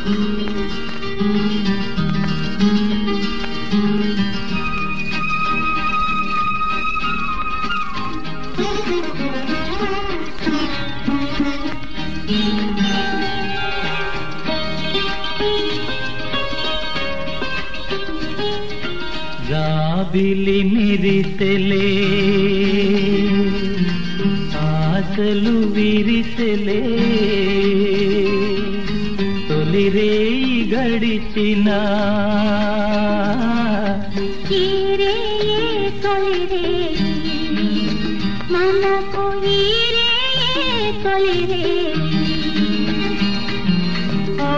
జాబిలి మిరిసెలే ఆశలు విరిసెలే తొలిరేయి గడిచిన చీరే తొలిరే మనకు ఈరే తొలిరే ఆ,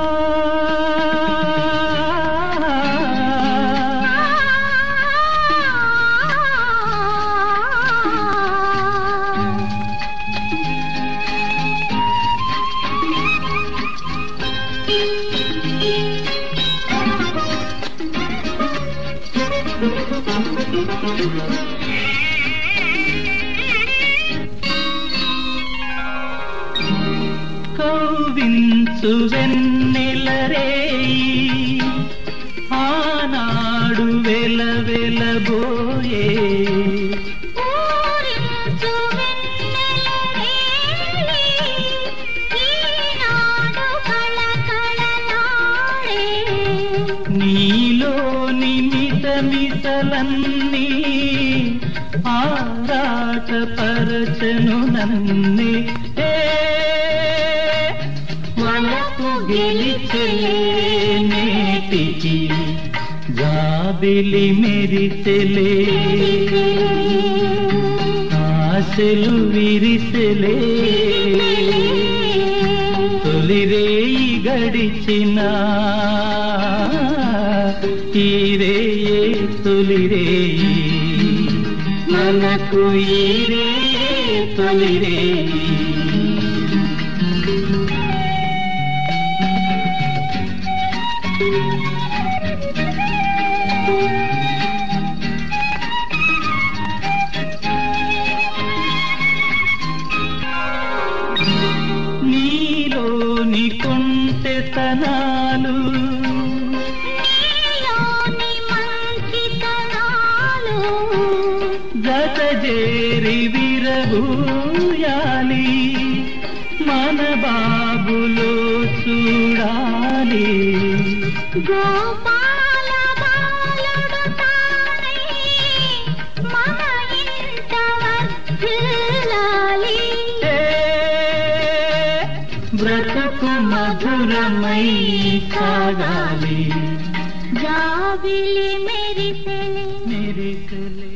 కౌవించు వెన్నెలరేయి ఆనాడు వెల వెలబోయే ఊరించు వెన్నెలరేయి, ఈనాడు కళకళలాడే. నీలోని మిత మితలన్నీ ఆరాట పరచను నన్నే ఏ, మనకు గెలిచలే నేటికి జాబిలి మెరిసెలే ఆశలు విరిసెలే తొలిరేయి గడిచిన ఈరేయే తొలిరేయి మనకు ఈరే తొలిరేయి నీలోని కొంటెతనాలు నీలోని మంచితనాలు జత జేరి విరబూయాలి మన బాబులో చూడాలి గోపాల బాలుడు తానే మన ఇంట వర్ధిల్లాలి. ఏ, బ్రతుకు మధురమై సాగాలి జాబిలి మెరిసెలే మెరిసెలే